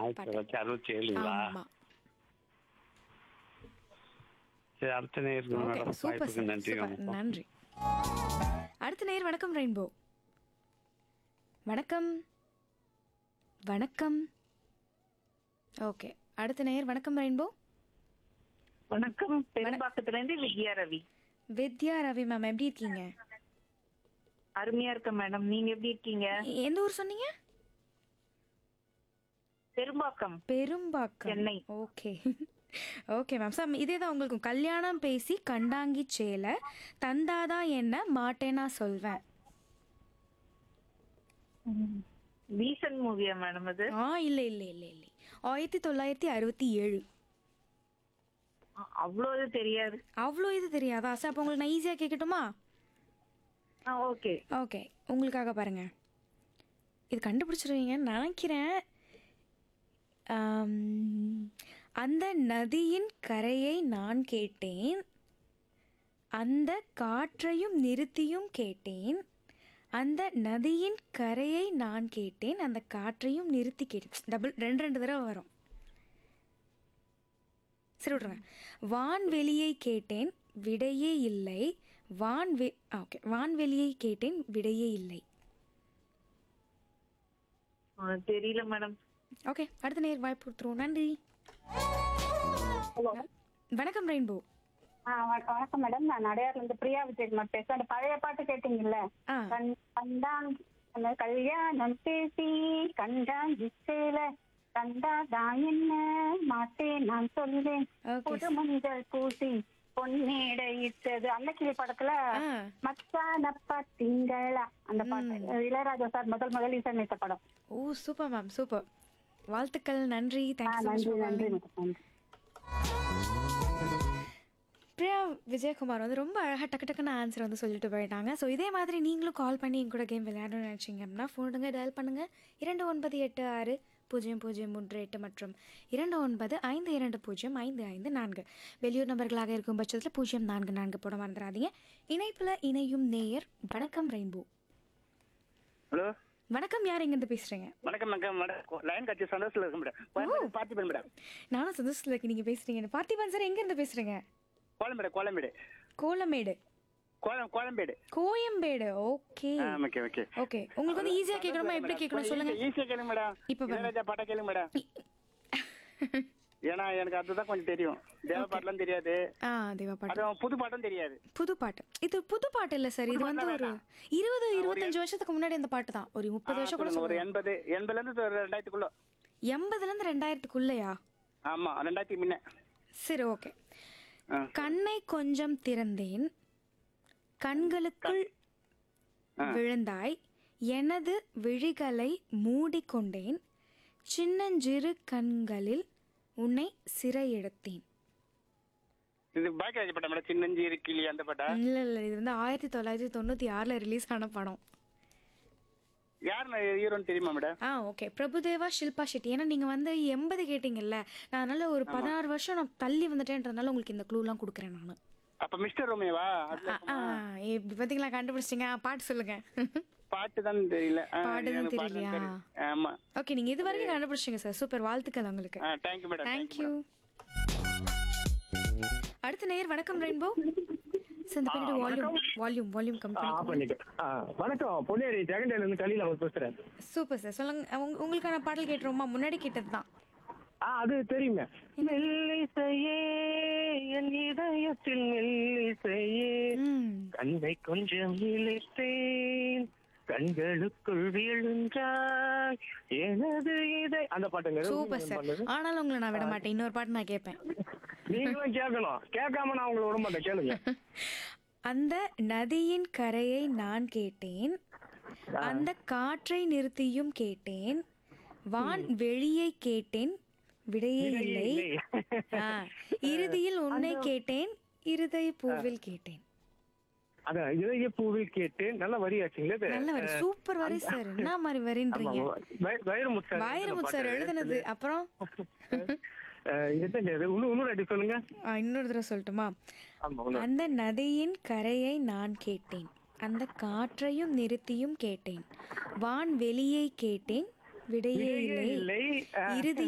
ஆயிரத்தி பாட்டு தொள்ளாயிரத்தி அறுபத்தி ஏழுங்களா ஆமா சரி அடுத்த நேருக்கு ஓகே மேடம் சூப்பர் வாய்ப்புக்கு சார் நன்றி சூப்பர் வணக்கம் நன்றி அடுத்த நேர் வணக்கம் ரெயின்போ வணக்கம் வணக்கம் ஓகே அடுத்த நேர் வணக்கம் ரெயின்போ வணக்கம் பெரும்பாக்கத்துல இருந்து வித்யா ரவி வித்யா ரவி மேம் எப்படி இருக்கீங்க அருமையா இருக்க மேடம் நீங்க எப்படி இருக்கீங்க எ- எந்த ஊர் சொன்னீங்க Perumbakkam Perumbakkam Chennai. Okay okay ma'am sir இதே தான் உங்களுக்கு கல்யாணம் பேசி கண்டாங்கி சேலை தந்தாதான் என்ன மாட்டேனா சொல்வேன் ரீசன்ட் மூவியா மேடம் அது ஆ இல்லை இல்லை இல்லை இல்லை ஆயிரத்தி தொள்ளாயிரத்தி அறுபத்தி ஏழு அவ்வளோ இது தெரியாது அவ்வளோ இது தெரியாதா சார் அப்போ உங்களுக்கு நான் ஈஸியாக கேட்கட்டுமா ஓகே ஓகே உங்களுக்காக பாருங்க இது கண்டுபிடிச்சிருவீங்கன்னு நினைக்கிறேன் ஆம், அந்த நதியின் கரையை நான் கேட்டேன் அந்த காற்றையும் நிறுத்தியும் கேட்டேன் அந்த நதியின் கரையை நான் கேட்டேன் அந்த காற்றையும் நிறுத்தி கேட்டேன் டபுள் ரெண்டு ரெண்டு தடவை வரும் சரி விட்றேன் வான்வெளியை கேட்டேன் விடையே இல்லை வான்வெ ஓகே வான்வெளியை கேட்டேன் விடையே இல்லை தெரியல மேடம் ஓகே அடுத்த நேர் வாய்ப்பு கொடுத்துருவோம் நன்றி ஹலோ வணக்கம் ரெயின்போ ஆ வ- வணக்கம் மேடம் நான் அடையார்ல இருந்து பிரியா விஜயகுமார் பேசுறேன் அந்த பழைய பாட்டு கேட்டீங்கல்ல ஆ கண் கண்டான் அந்த கல்யாணம் பேசி கண்டான் திசையில கண்டாதான் என்ன மாட்டேன் நான் சொல்வேன் ஓகே புது மஞ்சள் பூசி பொன்னேட இட்டது அன்னக்கிளி படத்துல ஆ மச்சான பாத்தீங்களா அந்த பாட்டு இளையராஜா சார் முதல் முதல் இசையமைத்த படம் ஓ சூப்பர் மேம் சூப்பர் வாழ்த்துக்கள் நன்றி ஆ, தேங்க்யூ ஸோ நன்றி மச் நன்றி நன்றி பிரியா விஜயகுமார் வந்து ரொம்ப அழகாக டக்கு டக்குன்னு ஆன்சர் வந்து சொல்லிட்டு போயிட்டாங்க ஸோ இதே மாதிரி நீங்களும் கால் பண்ணி என் கூட கேம் விளையாடணும்னு நினச்சிங்க அப்படின்னா ஃபோனுங்க டயல் பண்ணுங்கள் இரண்டு ஒன்பது எட்டு ஆறு பூஜ்ஜியம் பூஜ்ஜியம் மூன்று எட்டு மற்றும் இரண்டு ஒன்பது ஐந்து இரண்டு பூஜ்ஜியம் ஐந்து ஐந்து நான்கு வெளியூர் நபர்களாக இருக்கும் பட்சத்தில் பூஜ்ஜியம் நான்கு நான்கு போட மறந்துடாதீங்க இணைப்பில் இணையும் நேயர் வணக்கம் ரெயின்போ ஹலோ வணக்கம் யார் எங்கேருந்து பேசுகிறீங்க வணக்கம் மேடம் மேடம் லைன் கட்சி சந்தோஷத்தில் இருக்கு மேடம் பார்த்திபன் மேடம் நானும் சந்தோஷத்தில் இருக்கு நீங்கள் பேசுகிறீங்க பார்த்திபன் சார் எங்கேருந்து பேசுகிறீங்க கோலம்பேடு கோலம்பேடு கோலமேடு கோலம் கோலம்பேடு கோயம்பேடு ஓகே ஆ ஓகே ஓகே ஓகே உங்களுக்கு வந்து ஈஸியா கேட்கணுமா எப்படி கேட்கணும் சொல்லுங்க ஈஸியாக கேளுங்க மேடம் இப்ப பாருங்க. இளையராஜா பாட்டா கேளுங்க மேடம் ஏன்னா எனக்கு அதுதான் கொஞ்சம் தெரியும் தேவ பாட்டெல்லாம் தெரியாது ஆ தேவா பாட்டு அதுவும் புது பாட்டும் தெரியாது புது பாட்டு இது புது பாட்டு இல்ல சார் இது வந்து ஒரு இருபது இருபத்தஞ்சு வருஷத்துக்கு முன்னாடி அந்த பாட்டு தான் ஒரு முப்பது வருஷம் கூட சொல்லுங்க, ஒரு சொல்லுங்க எண்பது எண்பதுல இருந்து ஒரு ரெண்டாயிரத்துக்குள்ள எண்பதுல இருந்து ரெண்டாயிரத்துக்குள்ளயா ஆமா ரெண்டாயிரத்தி முன்ன சரி ஓகே ஆ. கண்ணை கொஞ்சம் திறந்தேன் கண்களுக்குள் விழுந்தாய் எனது விழிகளை மூடிக்கொண்டேன் சின்னஞ்சிறு கண்களில் உன்னை சிறையெடுத்தேன் இது பாக்கியராஜ் பட்டம் மேடம் சின்னஞ்சி கிளி அந்த பாட்டா இல்ல இல்ல இது வந்து ஆயிரத்தி தொள்ளாயிரத்தி தொண்ணூத்தி ஆறுல ரிலீஸ் ஆன படம் யாருன்னு ஹீரோன்னு தெரியுமா மேடம் ஆ ஓகே பிரபுதேவா ஷில்பா ஷெட்டி ஏன்னா நீங்க வந்து எண்பது கேட்டீங்கல்ல நான் அதனால ஒரு பதினாறு வருஷம் நான் தள்ளி வந்துட்டேன்றதுனால உங்களுக்கு இந்த க்ளூலாம் கொடுக்குறேன் நான் அப்ப மிஸ்டர் ரோமியோவா அதுல ஆ இப்படி பார்த்தீங்களா கண்டுபிடிச்சிங்க ஆ, பாட்டு சொல்லுங்க பாட்டு தான் தெரியல ஆ, பாட்டு தான் எனக்கு பாட்டு தெரியலையா? தெரியும். ஆமா ஓகே நீங்க இது வரைக்கும் கண்டுபிடிச்சிங்க சார் சூப்பர் வாழ்த்துக்கள் உங்களுக்கு ஆ தேங்க்யூ மேடம் தேங்க்யூ அடுத்த நேயர் வணக்கம் ரெயின்போ சார் இந்த பின்னாடி வால்யூம் வால்யூம் வால்யூம் கம்மி ஆஃப் பண்ணி பண்ணிட்டு ஆ, வணக்கம் பொன்னேரி ஜெகண்டேல இருந்து கலியில் அவர் பேசுறேன் சூப்பர் சார் சொல்லுங்க உங்க- உங்களுக்கான பாடல் கேட்டுருவோமா முன்னாடி கேட்டது தான் ஆ அது தெரியுமே மெல்லிசையே என் இதயத்தில் மெல்லிசையே ம் கண்ணை கொஞ்சம் இழுத்தேன் கண்களுக்குள் விழுந்தாய் எனது இதை அந்த பாட்டுங்க சூப்பர் சார் ஆனாலும் உங்களை நான் விட மாட்டேன் இன்னொரு பாட்டு நான் கேட்பேன் நீங்களும் கேட்கணும் கேட்காம நான் உங்களை விட மாட்டேன் கேளுங்க அந்த நதியின் கரையை நான் கேட்டேன் அந்த காற்றை நிறுத்தியும் கேட்டேன் வான் வெளியை கேட்டேன் விடையே இல்லை ஆ, இறுதியில் உன்னை கேட்டேன் இருதய பூவில் கேட்டேன் அதான் இதய பூவில் கேட்டேன் நல்ல வரியாச்சுங்களே இது. நல்ல வரி சூப்பர் வரி சார் என்ன மாதிரி வரின்றீங்க வய- வைரமுத்து சார் வைரமுத்து சார் எழுதுனது அப்புறம் அஹ், என்னங்க இது இன்னும் இன்னொரு அடி சொல்லுங்க ஆ, இன்னொரு தடவை சொல்லட்டுமா ஆமா இன்னொரு- அந்த நதியின் கரையை நான் கேட்டேன் அந்த காற்றையும் நிறுத்தியும் கேட்டேன் வான் வெளியை கேட்டேன் விடையே இல்லை இல்லை அஹ், இறுதி